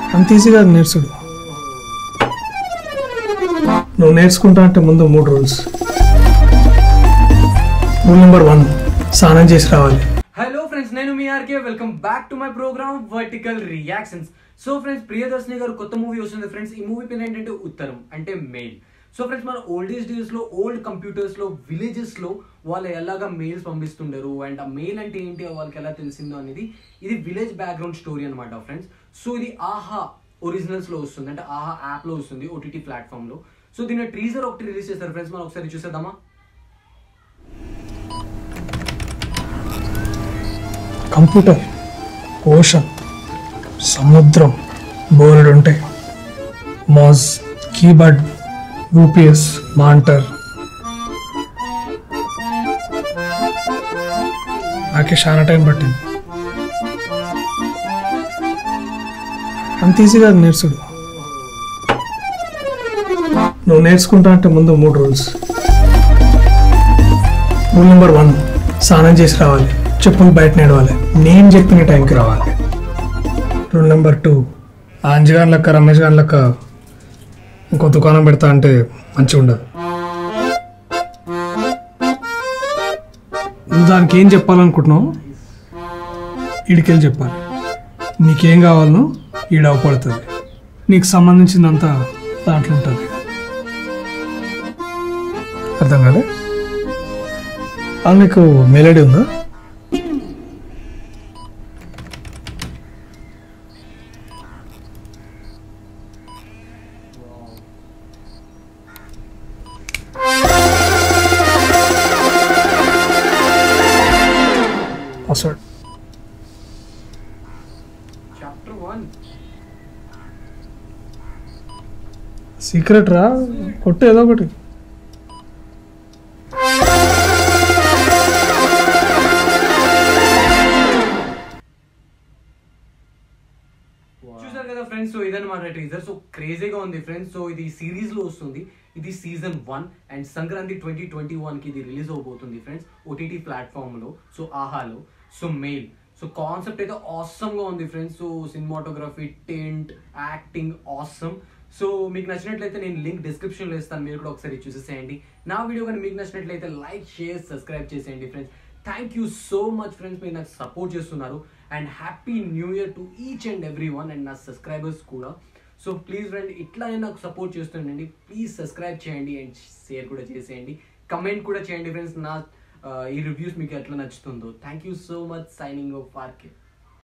అంత ఈజీగా నేర్చుడు నువ్వు నేర్చుకుంటా అంటే ముందు మూడు రూల్స్ రూల్ నెంబర్ వన్ స్నానం చేసి రావాలి హలో ఫ్రెండ్స్ నేను మీ RK welcome back to my programme vertical reactions so friends Priyadarshini garu కొత్త మూవీ వస్తుంది ఫ్రెండ్స్ ఈ మూవీ పేరు ఏంటంటే ఉత్తరం అంటే మెయిల్ సో ఫ్రెండ్స్ మన ఓల్డేజ్ డేస్ లో ఓల్డ్ కంప్యూటర్స్ లో విలేజెస్ లో వాళ్ళు ఎలాగా మెయిల్స్ పంపిస్తుంటారు అండ్ ఆ మెయిల్ అంటే ఏంటి వాళ్ళకి ఎలా తెలిసిందో అనేది ఇది విలేజ్ బ్యాక్గ్రౌండ్ స్టోరీ అనమాట ఫ్రెండ్స్ సో ఇది ఆహా ఒరిజినల్స్ లో వస్తుంది అంటే ఆహా యాప్ లో వస్తుంది ఓటీటీ ప్లాట్ఫామ్ లో సో దీని ట్రీజర్ ఒకటి రిలీజ్ చేస్తారు ఫ్రెండ్స్ మనం ఒకసారి చూసేద్దామా కంప్యూటర్ ఓషన్ సముద్రం బోర్డు ఉంటాయి మౌస్ కీబోర్డ్ యూపీఎస్ మాంటర్ నాకే చాలా టైం పట్టింది అంత ఈజీగా నేర్చుడు నువ్వు నేర్చుకుంటా అంటే ముందు మూడు రూల్స్ రూల్ నెంబర్ వన్ స్నానం చేసి రావాలి చెప్పులు బయట నడవాలి నేను చెప్పిన టైంకి రావాలి రూల్ నెంబర్ టూ ఆంజగాన్ లెక్క రమేష్ గాన్ లెక్క ఇంకో దుకాణం పెడతా అంటే మంచిగా ఉండదు నువ్వు దానికి ఏం చెప్పాలనుకుంటున్నావు ఈడికెళ్ళి చెప్పాలి నీకేం కావాలనో ఈడ అవపడుతుంది నీకు సంబంధించిందంతా దాంట్లో ఉంటుంది అర్థం కాలే ఆ, నీకు మెలడీ ఉందా పాస్వర్డ్ చాప్టర్ వన్ సీక్రెట్ రా కొట్టు ఏదో ఒకటి చూసారు కదా ఫ్రెండ్స్ సో ఇదన్నమాట టీజర్ సో క్రేజీగా ఉంది ఫ్రెండ్స్ సో ఇది సిరీస్ లో వస్తుంది ఇది season one and Sankranti twenty twenty one కి ఇది రిలీజ్ అవబోతుంది ఫ్రెండ్స్ ఓటీటీ ప్లాట్ఫామ్ లో సో ఆహాలో సో మెయిల్ సో కాన్సెప్ట్ అయితే ఆసమ్ గా ఉంది friends so cinematography content acting awesome so మీకు నచ్చినట్లయితే నేను లింక్ డిస్క్రిప్షన్ లో ఇస్తాను మీరు కూడా ఒకసారి చూసేసేయండి నా వీడియో కానీ మీకు నచ్చినట్లయితే లైక్ షేర్ సబ్స్క్రైబ్ చేసేయండి friends thank you so much friends మీరు నాకు సపోర్ట్ చేస్తున్నారు and happy new year to each and every one and నా సబ్స్క్రైబర్స్ కూడా సో ప్లీజ్ ఫ్రెండ్ ఇట్లానే నాకు సపోర్ట్ చేస్తుండండి ప్లీజ్ సబ్స్క్రైబ్ చేయండి అండ్ షేర్ కూడా చేసేయండి కమెంట్ కూడా చేయండి ఫ్రెండ్స్ నా ఆ, ఈ రివ్యూస్ మీకు ఎట్లా నచ్చుతుందో thank you so much signing off RK